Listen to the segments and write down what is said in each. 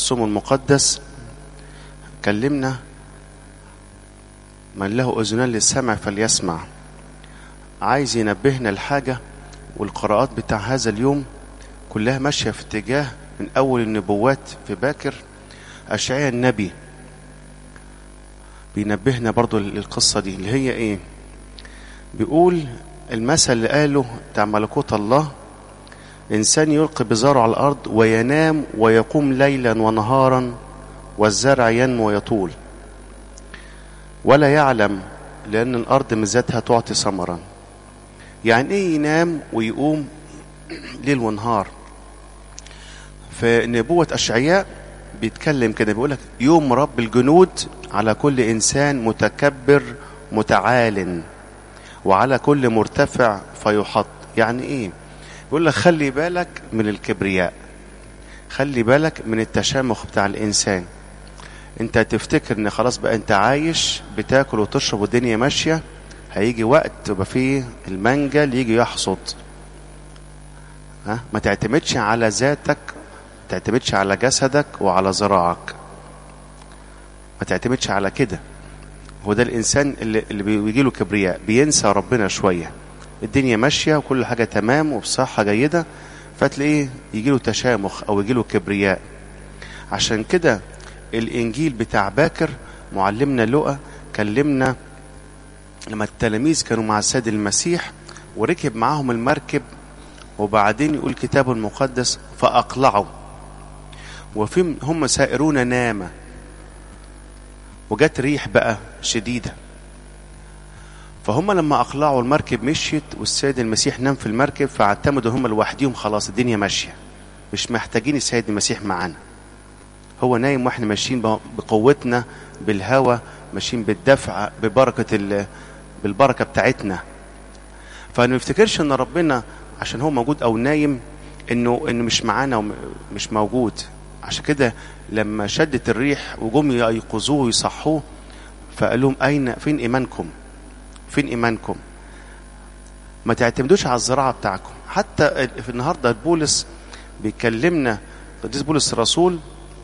الصوم المقدس كلمنا من له أذنان للسمع فليسمع عايز ينبهنا الحاجة والقراءات بتاع هذا اليوم كلها ماشية في اتجاه من أول النبوات في باكر أشعياء النبي بينبهنا برضو للقصة دي اللي هي إيه بيقول المثل اللي قاله بتاع ملكوت الله إنسان يلقي بزاره على الأرض وينام ويقوم ليلا ونهارا والزرع ينمو ويطول ولا يعلم لأن الأرض من ذاتها تعطي ثمرا يعني إيه ينام ويقوم ليل ونهار في نبوة أشعياء بيتكلم كده بيقول لك يوم رب الجنود على كل إنسان متكبر متعال وعلى كل مرتفع فيحط يعني إيه بيقول لك خلي بالك من الكبرياء خلي بالك من التشامخ بتاع الإنسان انت تفتكر ان خلاص بقى انت عايش بتاكل وتشرب والدنيا ماشية هيجي وقت تبقى فيه المنجل يجي يحصد ها ما تعتمدش على ذاتك ما تعتمدش على جسدك وعلى ذراعك ما تعتمدش على كده هو ده الانسان اللي, اللي بيجي له كبرياء بينسى ربنا شويه الدنيا ماشيه وكل حاجه تمام وبصحه جيده فتلاقيه يجي له تشامخ او يجي له كبرياء عشان كده الانجيل بتاع باكر معلمنا لقى كلمنا لما التلاميذ كانوا مع السيد المسيح وركب معاهم المركب وبعدين يقول الكتاب المقدس فأقلعوا وفي هم سائرون نام وجت ريح بقى شديدة فهم لما أقلعوا المركب مشيت والسيد المسيح نام في المركب فاعتمدوا هم لوحديهم خلاص الدنيا ماشية مش محتاجين السيد المسيح معانا هو نايم واحنا ماشيين بقوتنا بالهوى ماشيين بالدفع ببركة بالبركة بتاعتنا فما نفتكرش ان ربنا عشان هو موجود او نايم انه انه مش معانا ومش موجود عشان كده لما شدت الريح وجم ييقظوه ويصحوه فقال لهم اين فين ايمانكم فين ايمانكم ما تعتمدوش على الزراعه بتاعكم حتى في النهارده بولس بيكلمنا قديس بولس الرسول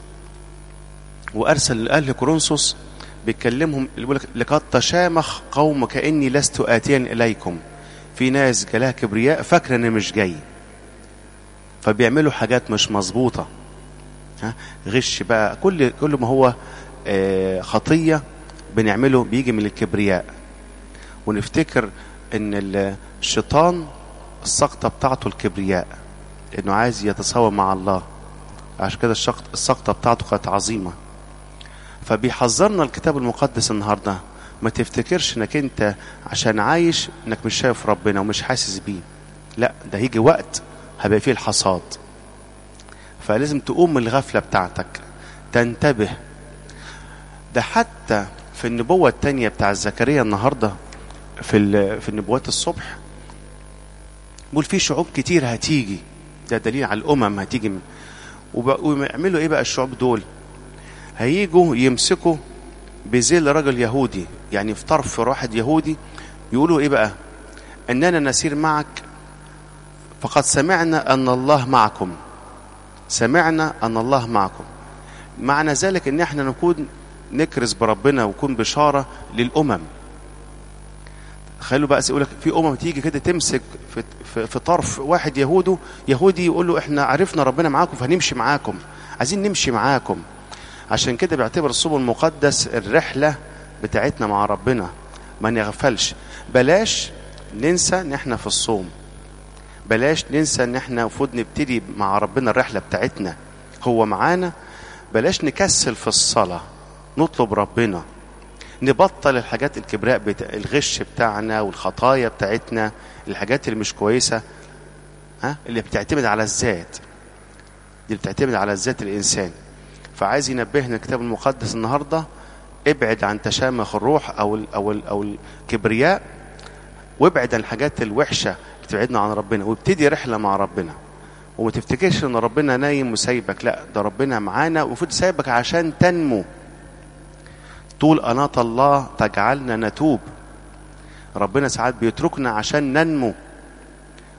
وارسل لاهل كورنثوس بيكلمهم بيقول لك لقد تشامخ قوم كاني لست اتيا اليكم في ناس جالها كبرياء فاكره اني مش جاي فبيعملوا حاجات مش مظبوطه ها غش بقى كل كل ما هو آه خطيه بنعمله بيجي من الكبرياء ونفتكر ان الشيطان السقطه بتاعته الكبرياء انه عايز يتساوى مع الله عشان كده السقطه بتاعته كانت عظيمه فبيحذرنا الكتاب المقدس النهارده ما تفتكرش انك انت عشان عايش انك مش شايف ربنا ومش حاسس بيه لا ده هيجي وقت هيبقى فيه الحصاد فلازم تقوم من الغفلة بتاعتك تنتبه ده حتى في النبوة التانية بتاع زكريا النهاردة في في النبوات الصبح بيقول في شعوب كتير هتيجي ده دليل على الأمم هتيجي ويعملوا إيه بقى الشعوب دول هيجوا يمسكوا بذيل رجل يهودي يعني في طرف واحد يهودي يقولوا ايه بقى اننا نسير معك فقد سمعنا ان الله معكم سمعنا ان الله معكم معنى ذلك ان احنا نكون نكرز بربنا ونكون بشارة للأمم خلوا بقى يقول لك في أمم تيجي كده تمسك في, في, في طرف واحد يهودي يهودي يقول له احنا عرفنا ربنا معاكم فهنمشي معاكم عايزين نمشي معاكم عشان كده بيعتبر الصوم المقدس الرحلة بتاعتنا مع ربنا ما نغفلش بلاش ننسى ان احنا في الصوم بلاش ننسى ان احنا المفروض نبتدي مع ربنا الرحلة بتاعتنا هو معانا بلاش نكسل في الصلاة نطلب ربنا نبطل الحاجات الكبراء بتاع الغش بتاعنا والخطايا بتاعتنا الحاجات اللي مش كويسة ها اللي بتعتمد على الذات دي بتعتمد على الذات الإنسان فعايز ينبهنا الكتاب المقدس النهارده ابعد عن تشامخ الروح او ال او ال او الكبرياء وابعد عن الحاجات الوحشه اللي تبعدنا عن ربنا وابتدي رحله مع ربنا وما تفتكرش ان ربنا نايم وسايبك لا ده ربنا معانا ومفروض سايبك عشان تنمو طول أناة الله تجعلنا نتوب ربنا ساعات بيتركنا عشان ننمو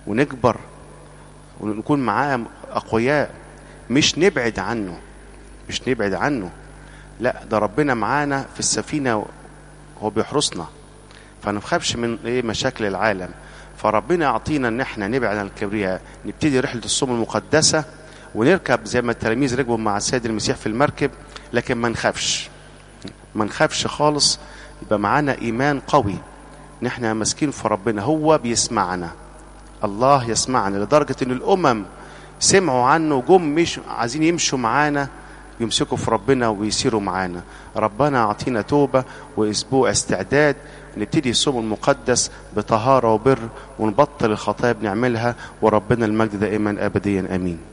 ونكبر ونكون معاه أقوياء مش نبعد عنه مش نبعد عنه لا ده ربنا معانا في السفينة هو بيحرسنا فما نخافش من ايه مشاكل العالم فربنا يعطينا ان احنا نبعد عن الكبرياء نبتدي رحله الصوم المقدسه ونركب زي ما التلاميذ ركبوا مع السيد المسيح في المركب لكن ما نخافش ما نخافش خالص يبقى معانا ايمان قوي ان احنا ماسكين في ربنا هو بيسمعنا الله يسمعنا لدرجه ان الامم سمعوا عنه جم مش عايزين يمشوا معانا يمسكوا في ربنا ويسيروا معانا ربنا يعطينا توبة وأسبوع استعداد نبتدي الصوم المقدس بطهارة وبر ونبطل الخطايا بنعملها وربنا المجد دائما أبديا أمين